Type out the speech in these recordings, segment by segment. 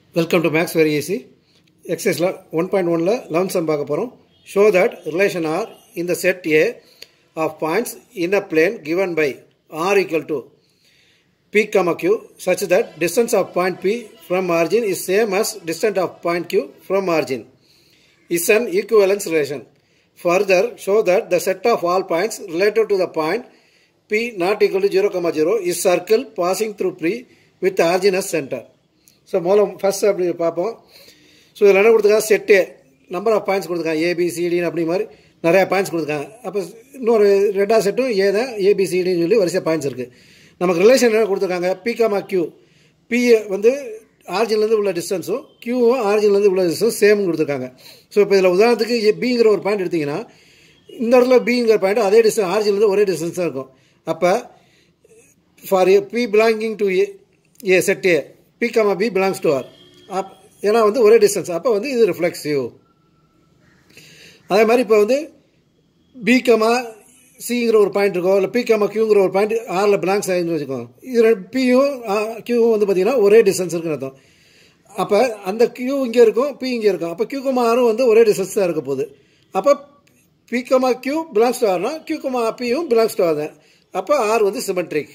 Welcome to maths very easy எக்ஸசைஸில் one point ஒனில் eleventh sum பார்க்க போகிறோம் ஷோ தட் ரிலேஷன் ஆர் இந்த set A of points in a plane given by r equal to p comma q such that distance of point p from origin is same as distance of point q from origin is an equivalence relation. Further, show that the set of all points related to the point p not equal to 0, comma 0 is circle passing through p with origin as center. So முதல்ல first அப்படி பார்ப்போம் so இதில் என்ன கொடுத்துருக்காங்க set number of points கொடுத்துருக்காங்க ஏபிசிடின்னு அப்படி மாதிரி நிறையா பாயிண்ட்ஸ் கொடுத்துருக்காங்க அப்போ இன்னொரு ரெண்டாவது செட்டும் ஏ தான் ஏபிசிடின்னு சொல்லி வரிசை பாயிண்ட்ஸ் இருக்குது நமக்கு ரிலேஷன் என்ன கொடுத்துருக்காங்க பிகாமா கியூ பி வந்து ஆரிஜின்லேருந்து உள்ள டிஸ்டன்ஸும் கியூவும் ஆரிஜின்லேருந்து உள்ள டிஸ்டன்ஸ் சேம் கொடுத்துருக்காங்க ஸோ இப்போ இதில் உதாரணத்துக்கு பிங்கிற ஒரு பாயிண்ட் எடுத்திங்கன்னா இந்த இடத்துல பிங்கிற பாயிண்ட் அதே டிஸ்டன்ஸ் ஆரிஜின்லேருந்து ஒரே டிஸ்டன்ஸ் தான் இருக்கும் அப்போ for A B belonging to A A set A B comma B belongs to R அப் ஏன்னா வந்து ஒரே டிஸ்டன்ஸ் அப்போ வந்து இது ரிஃப்ளெக்ஸிவ் அதே மாதிரி இப்போ வந்து பி கமா சிங்கிற ஒரு பாயிண்ட் இருக்கோ இல்லை பி கமா கியூங்கிற ஒரு பாயிண்ட் ஆரில் பிலாங்ஸ் ஆகிருந்து வச்சுக்கோங்க இது பியும் கியூவும் வந்து பார்த்தீங்கன்னா ஒரே டிஸ்டன்ஸ் இருக்குன்னு அர்த்தம் அப்போ அந்த கியூ இங்கே இருக்கும் பி இங்கே இருக்கும் அப்போ கியூ கமா ஆரும் வந்து ஒரே டிஸ்டன்ஸ் தான் இருக்க போகுது அப்போ P comma Q belongs to ஆர்னா கியூ கமா பியும் பிலாங்ஸ் டு ஆர் தான் அப்போ ஆர் வந்து சிமெட்ரிக்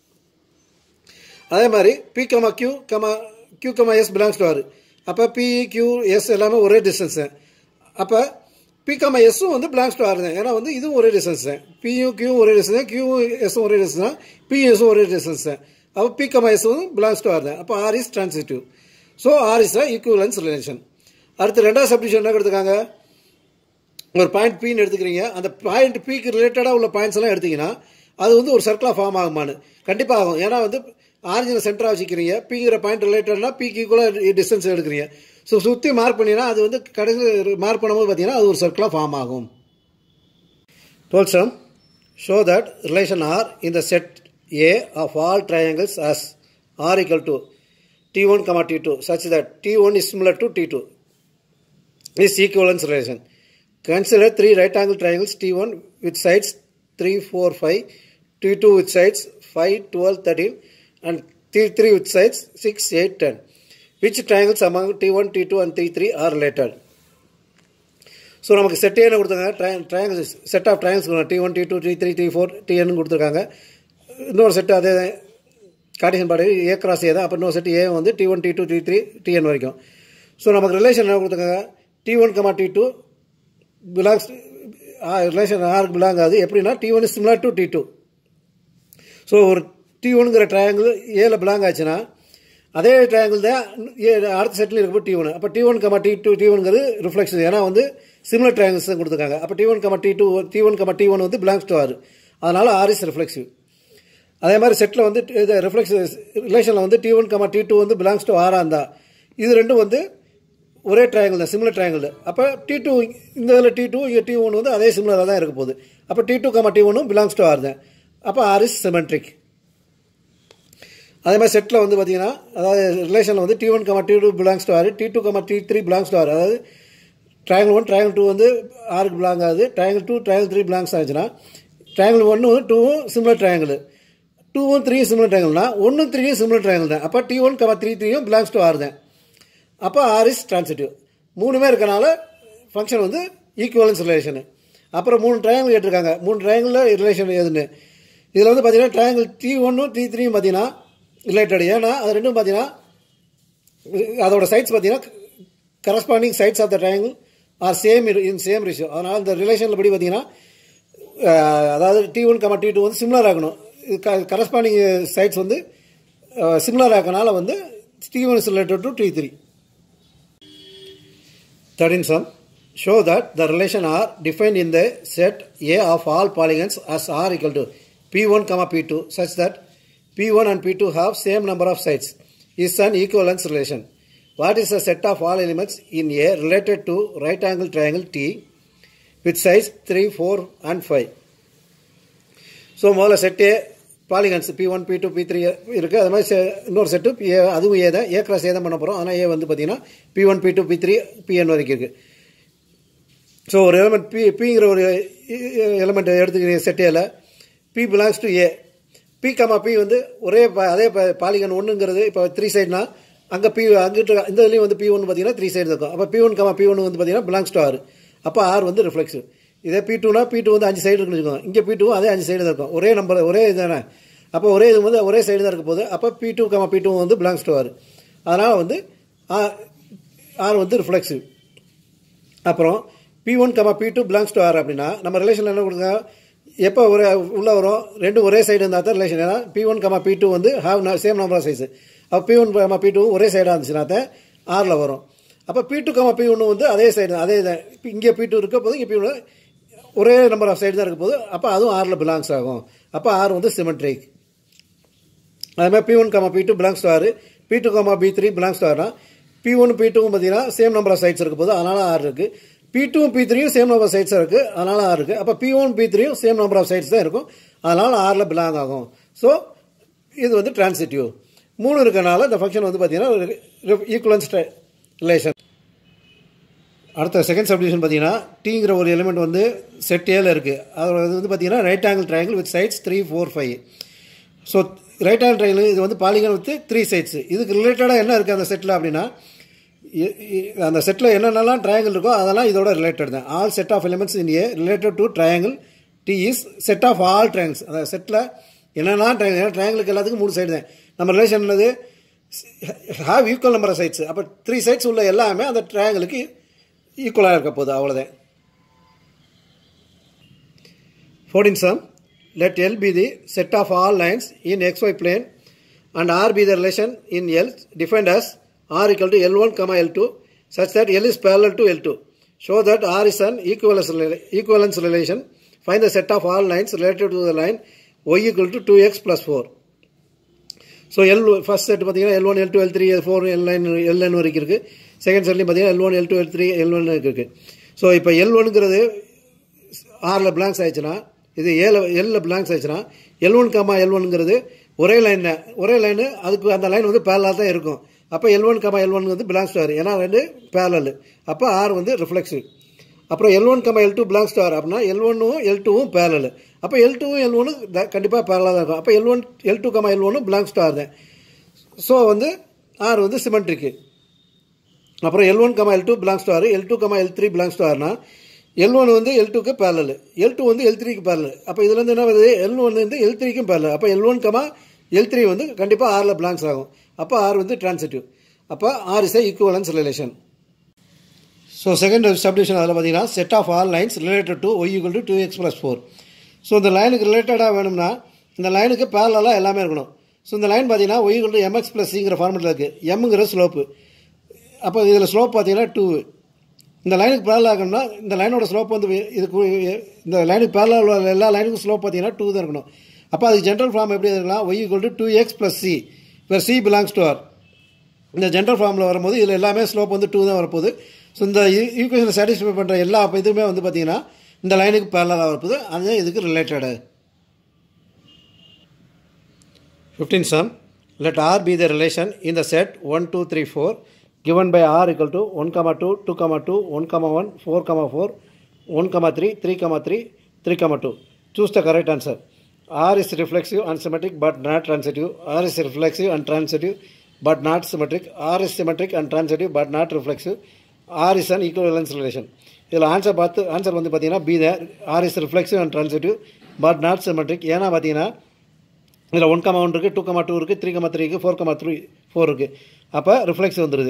அதே மாதிரி P comma Q comma Q comma S belongs to R அப்போ பி கியூ எஸ் எல்லாமே ஒரே டிஸ்டன்ஸ் தான் அப்போ பி கமா எஸ்ஸும் வந்து பிலாங்ஸ் டு ஆர் தான் ஏன்னா வந்து இதுவும் ஒரே டிஸ்டன்ஸ் தான் பியும் கியூ ஒரே டிஸ்டன்ஸ் தான் கியூ எஸ்ஸும் ஒரே டிஸ்டன்ஸ் தான் பி எஸ்ஸும் ஒரே டிஸ்டன்ஸ் தான் அப்போ பி கமா எஸ் வந்து பிலாங்ஸ் டு ஆர் தான் அப்போ R is transitive so R is a equivalence relation அடுத்து ரெண்டாவது சப்டிஷன் என்ன கொடுத்துருக்காங்க ஒரு பாயிண்ட் பின்னு எடுத்துக்கிறீங்க அந்த பாயிண்ட் பிக்கு ரிலேட்டடாக உள்ள பாயிண்ட்ஸ் எல்லாம் எடுத்தீங்கன்னா அது வந்து ஒரு சர்க்கிளாக ஃபார்ம் ஆகுமான்னு கண்டிப்பாக ஆகும் ஏன்னா வந்து ஆரிஜினை சென்டராக வச்சுக்கிறீங்க பிங்கிற பாயிண்ட் ரிலேட்டட்னா பிக்கு கூட டிஸ்டன்ஸ் எடுக்கிறீங்க ஸோ சுற்றி மார்க் பண்ணினா அது வந்து கடைசி மார்க் பண்ணும்போது பார்த்தீங்கன்னா அது ஒரு சர்க்கிளாக ஃபார்ம் ஆகும் twelfth sum show that relation R இந்த set A of all triangles as R equal to T one comma T two such that T one is similar to T two is equivalence relation Consider three right angle triangles T1 with sides 3, 4, 5, T2 with sides 5, 12, 13 and T3 with sides 6, 8, 10. Which triangles among T1, T2 and T3 are related? So நமக்கு செட்டே என்ன கொடுத்தாங்க triangles set of triangles T one T two T three T four TN கொடுத்துருக்காங்க இன்னொரு set அதே கார்டிஷன் பாடி A cross ஏ தான் அப்போ இன்னொரு செட்டு ஏ வந்து T one T two T three TN வரைக்கும் ஸோ நமக்கு ரிலேஷன் என்ன கொடுத்துருக்காங்க T one comma T two belongs relation ஆருக்கு பிலாங் ஆகுது எப்படின்னா T one similar to T two so ஒரு டி ஒனுங்கிற ட்ரையாங்கிள் ஏல பிலாங் ஆச்சுன்னா அதே ட்ரையாங்கிள் தான் ஏ அடுத்த செட்டில் இருக்கப்போ டி ஒன் அப்போ T one comma T two T ஒன்ங்கிறது ரிஃப்ளெக்ஷன் ஏன்னா வந்து சிமிலர் ட்ரையாங்கிள்ஸ் தான் கொடுத்துருக்காங்க அப்போ T one comma T two T one comma T one வந்து பிலாங்ஸ் டு ஆர் அதனால் ஆர் இஸ் ரிஃப்ளெக்சிவ் அதே மாதிரி செட்டில் வந்து இது ரிஃப்ளெக்ஸ் ரிலேஷனில் வந்து T one comma T two வந்து பிலாங்ஸ் டு ஆராக இருந்தால் இது ரெண்டும் வந்து ஒரே ட்ரையாங்கிள் தான் சிமிலர் ட்ரையாங்கிள் அப்போ டி டூ இந்த இதில் டி டூ இங்கே டி ஒன் வந்து அதே சிமிலராக தான் இருக்க போகுது அப்போ டி டூ கமா டி ஒன்னும் பிலாங்ஸ் டு ஆர் தான் அப்போ ஆர் இஸ் சிமெட்ரிக் அதே மாதிரி செட்டில் வந்து பார்த்தீங்கன்னா அதாவது ரிலேஷனில் வந்து T one comma T two belongs to R T two comma T three belongs to R அதாவது ட்ரையாங்கிள் ஒன் ட்ரையாங்கிள் டூ வந்து ஆருக்கு பிலாங் ஆகுது triangle two triangle three belongs ஆச்சுன்னா ட்ரையாங்கிள் ஒன்று டூவும் சிமிலர் ட்ரையாங்கிள் டூவும் த்ரீயும் சிமிலர் ட்ரையாங்கிள்னா ஒன்றும் த்ரீயும் சிமிலர் ட்ரையாங்கிள் தான் அப்போ டி ஒன் கமா த்ரீ த்ரீயும் பிலாங்ஸ் டு ஆர் தான் அப்போ ஆர் இஸ் டிரான்சிட்டிவ் மூணுமே இருக்கனால ஃபங்க்ஷன் வந்து ஈக்குவலன்ஸ் ரிலேஷனு அப்புறம் மூணு ட்ரையாங்கிள் கேட்டிருக்காங்க மூணு ட்ரையாங்கிளில் ரிலேஷன் எதுன்னு இதில் வந்து பார்த்தீங்கன்னா ட்ரையாங்கிள் டி ஒன்னும் டி த்ரீயும் பார்த்தீங்கன்னா ரிலேட்டட் ஏன்னா அது ரெண்டும் பார்த்தீங்கன்னா அதோட சைட்ஸ் பார்த்தீங்கன்னா corresponding sides of the triangle are same in same ratio அதனால் இந்த ரிலேஷனில் படி பார்த்தீங்கன்னா அதாவது T one comma T two வந்து சிம்லர் ஆகணும் கரஸ்பாண்டிங் சைட்ஸ் வந்து சிம்லர் ஆகனால வந்து T one is related to T three Third in sum, show that the relation R defined in the set A of all polygons as R equal to P1, P2 such that P1 and P2 have same number of sides is an equivalence relation. What is the set of all elements in A related to right angle triangle T with sides 3, 4 and 5? So முதல்ல set polygons P one P two P three இருக்குது அது மாதிரி இன்னொரு set ஏ அதுவும் ஏ தான் A cross ஏ தான் பண்ண போகிறோம் ஆனால் ஏ வந்து பார்த்தீங்கன்னா P one P two P three P n வரைக்கும் இருக்குது ஸோ ஒரு எலமெண்ட் பி பிங்கிற ஒரு எலமெண்ட் எடுத்துக்கிறீங்க செட்டேல P belongs to A B comma P வந்து ஒரே அதே பாலிகன் ஒன்றுங்கிறது இப்போ த்ரீ சைட்னா அங்கே பி அங்கிட்டு இந்த இதுலேயும் வந்து பி ஒன் பார்த்தீங்கன்னா த்ரீ சைடு இருக்கும் அப்போ P one comma P one வந்து பார்த்தீங்கன்னா பிலாங்ஸ் டு ஆர் அப்போ ஆர் வந்து ரிஃப்ளெக்ஸிவ் இதே பி டூனா பி டூ வந்து அஞ்சு சைடு இருக்குன்னு வச்சுக்கோங்க இங்கே பி டூ அதே அஞ்சு சைடு தான் இருக்கும் ஒரே நம்பர் ஒரே இதுதானே அப்போ ஒரே இது வந்து ஒரே சைடு தான் இருக்க போகுது அப்போ P two comma P two வந்து பிலாங்ஸ் டு ஆர் அதனால் வந்து ஆர் வந்து ரிஃப்ளெக்ஸிவ் அப்புறம் P one comma P two belongs to R அப்படின்னா நம்ம ரிலேஷன் என்ன கொடுங்க எப்போ ஒரே உள்ளே வரும் ரெண்டு ஒரே சைடு இருந்தால் தான் ரிலேஷன் ஏன்னா P one comma P two வந்து ஹாவ் சேம் நம்பர் ஆஃப் சைஸ் அப்போ P one comma P two ஒரே சைடாக இருந்துச்சுன்னா தான் ஆரில் வரும் அப்போ பி டூ கமா பி ஒன்று வந்து அதே சைடு அதே தான் இங்கே பி டூ இருக்க போது இங்கே பி ஒன்று ஒரே நம்பர் ஆஃப் சைடு தான் இருக்க போது அப்போ அதுவும் ஆரில் பிலாங்ஸ் ஆகும் அப்போ ஆர் வந்து சிமெட்ரிக் அதே மாதிரி P one comma P two belongs to R P two comma P three belongs to ஆர்னா பி ஒன் பி டூவும் பார்த்தீங்கன்னா சேம் நம்பர் ஆஃப் சைட்ஸ் இருக்க போது அதனால ஆர் இருக்குது பி டூவும் பி த்ரீயும் சேம் நம்பர் ஆஃப் சைட்ஸ் இருக்குது அதனால ஆர் இருக்குது அப்போ பி ஒன் பி த்ரீயும் சேம் நம்பர் ஆஃப் சைட்ஸ் தான் இருக்கும் அதனால ஆரில் பிலாங் ஆகும் ஸோ இது வந்து டிரான்சிட்டிவ் மூணு இருக்கனால இந்த ஃபங்க்ஷன் வந்து பார்த்தீங்கன்னா ஈக்குவலன்ஸ் ரிலேஷன் அடுத்த செகண்ட் சப்டிவிஷன் பார்த்தீங்கன்னா டீங்கிற ஒரு எலிமெண்ட் வந்து செட் ஏல இருக்குது அது வந்து பார்த்தீங்கன்னா right angle triangle with sides three four five so right angle triangle இது வந்து பாலிகன் வித் த்ரீ சைட்ஸ் இதுக்கு ரிலேட்டடாக என்ன இருக்குது அந்த செட்டில் அப்படின்னா அந்த செட்டில் என்னென்னலாம் ட்ரையாங்கிள் இருக்கோ அதெல்லாம் இதோட ரிலேட்டட் தான் all set of elements in A related to triangle T is set of all triangles அந்த செட்டில் என்னெல்லாம் ட்ரையாங்கிள் ட்ரையாங்கிளுக்கு எல்லாத்துக்கும் மூணு சைடு தான் நம்ம ரிலேஷன் என்னது have equal number of sides அப்போ த்ரீ சைட்ஸ் உள்ள எல்லாமே அந்த ட்ரையாங்கிளுக்கு ஈக்குவலாக இருக்க போகுது அவ்வளோதான் fourteen sum let L be the set of all lines in xy plane and R be the relation in L defined as R equal to L1 comma L2 such that L is parallel to L2. Show that R is an equivalence, equivalence relation. Find the set of all lines related to the line y equal to 2x plus 4. So L first set பார்த்தீங்கன்னா L one L two L three L four L nine L nine வரைக்கும் இருக்குது second செட்லையும் பார்த்தீங்கன்னா L one L two L three L one இருக்குது so இப்போ L ஒனுங்கிறது ஆறில் belongs ஆயிடுச்சுன்னா இது ஏல எல்ல பிளாங்க்ஸ் ஆயிடுச்சுன்னா எல் ஒன் காமா எல் ஒன்ங்கிறது ஒரே லைன் ஒரே லைனு அதுக்கு அந்த லைன் வந்து பேரலாக தான் இருக்கும் அப்போ L one comma L one வந்து பிலாங்ஸ் டு ஆர் ஏன்னா ரெண்டு பேரலல் அப்போ ஆர் வந்து ரிஃப்ளெக்ஸிவ் அப்புறம் L one comma L two belongs to R அப்படின்னா எல் ஒன்னும் எல் டூவும் பேரலல் அப்போ எல் டூவும் எல் ஒன்று கண்டிப்பாக பேரலாக தான் இருக்கும் அப்போ L one L two comma L ஒன்னும் பிலாங்ஸ் டு ஆர் தான் ஸோ வந்து ஆர் வந்து சிமெண்ட்ரிக்கு அப்புறம் L one comma L two belongs to R L two comma L three belongs to ஆர்னா எல் ஒன் வந்து எல் டூக்கு பேரலல் எல் டூ வந்து L த்ரீக்கு பேரலல் அப்போ இதுல இருந்து என்ன வருது எல் ஒன் வந்து எல் த்ரீக்கும் பேரலல் அப்போ L one comma L three வந்து கண்டிப்பாக ஆரில் பிளாங்ஸ் ஆகும் அப்போ ஆர் வந்து டிரான்சிட்டிவ் அப்போ R is a equivalence relation so second subdivision அதில் பார்த்தீங்கன்னா set of all lines related to Y equal to two X plus four so இந்த லைனுக்கு ரிலேட்டடாக வேணும்னா இந்த லைனுக்கு பேரலாக எல்லாமே இருக்கணும் ஸோ இந்த லைன் பார்த்தீங்கன்னா Y equal to M X plus சிங்கிற ஃபார்மெட்டில் இருக்குது எம்ங்கிற ஸ்லோப்பு அப்போ இதில் ஸ்லோப் பார்த்தீங்கன்னா டூ இந்த லைனுக்கு பேரலாக இருக்கணும்னா இந்த லைனோட ஸ்லோப் வந்து இதுக்கு இந்த லைனுக்கு பேரலாக உள்ள எல்லா லைனுக்கும் ஸ்லோப் பார்த்தீங்கன்னா டூ தான் இருக்கணும் அப்போ அதுக்கு ஜென்ரல் ஃபார்ம் எப்படி இருக்கலாம் Y equal to two X plus C இப்போ சி பிலாங்ஸ் டு ஆர் இந்த ஜென்ரல் ஃபார்மில் வரும்போது இதில் எல்லாமே ஸ்லோப் வந்து டூ தான் வரப்போகுது ஸோ இந்த ஈக்குவேஷனை சாட்டிஸ்ஃபை பண்ணுற எல்லா இதுவுமே வந்து பார்த்தீங்கன்னா இந்த லைனுக்கு பேரலாக வரப்போகுது அதுதான் இதுக்கு related fifteen sum let R be the relation இந்த set one two three four given by r equal to 1 comma 2 2 comma 2 1 comma 1 4 comma 4 1 comma 3 3 comma 3 3 comma 2 choose the correct answer r is reflexive and symmetric but not transitive r is reflexive and transitive but not symmetric r is symmetric and transitive but not reflexive r is an equivalence relation இதில் answer பார்த்து answer வந்து பார்த்தீங்கன்னா B the R is reflexive and transitive but not symmetric ஏன்னா பார்த்தீங்கன்னா இதில் one comma one இருக்குது two comma two இருக்குது three comma three இருக்குது ஃபோர் கமா த்ரீ ஃபோர் இருக்குது அப்போ ரிஃப்ளெக்ஸ் வந்துடுது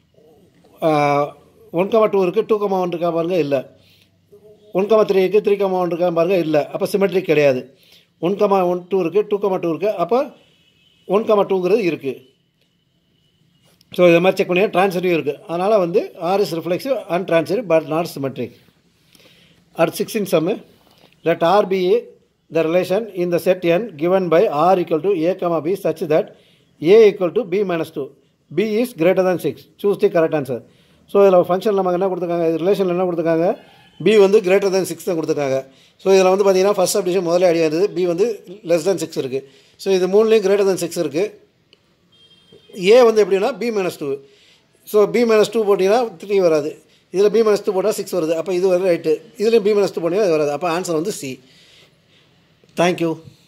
ஒன் கமா டூ இருக்குது டூ கமா ஒன் இருக்கா பாருங்க இல்லை ஒன் கமா த்ரீ இருக்குது த்ரீ கமா ஒன் இருக்கா பாருங்க இல்லை அப்போ சிமெட்ரிக் கிடையாது ஒன் கமா ஒன் டூ இருக்குது டூ கமா டூ இருக்குது அப்போ ஒன் கமா டூங்கிறது இருக்குது ஸோ இதை மாதிரி செக் பண்ணி ட்ரான்சிட்டிவ் இருக்குது அதனால் வந்து R is reflexive and transitive but not symmetric அடுத்து sixteen sum let R be the relation in the set n given by r equal to a comma b such that a equal to b minus 2 b is greater than 6 choose the correct answer so இதில் function நமக்கு என்ன கொடுத்துருக்காங்க ரிலேஷனில் என்ன கொடுத்துருக்காங்க B வந்து greater than six தான் கொடுத்துருக்காங்க ஸோ இதில் வந்து பார்த்தீங்கன்னா ஃபஸ்ட் அப்டிஷன் முதல்ல அடி வந்தது பி வந்து லெஸ் தேன் சிக்ஸ் இருக்குது ஸோ இது மூணுலேயும் கிரேட்டர் தேன் சிக்ஸ் இருக்குது ஏ வந்து எப்படின்னா B minus two so B minus two போட்டிங்கன்னா த்ரீ வராது இதில் பி மைனஸ் டூ போட்டால் சிக்ஸ் வருது அப்போ இது வந்து ரைட்டு இதுலேயும் பி மைனஸ் டூ போட்டிங்கன்னா இது வராது அப்போ ஆன்சர் வந்து சி Thank you.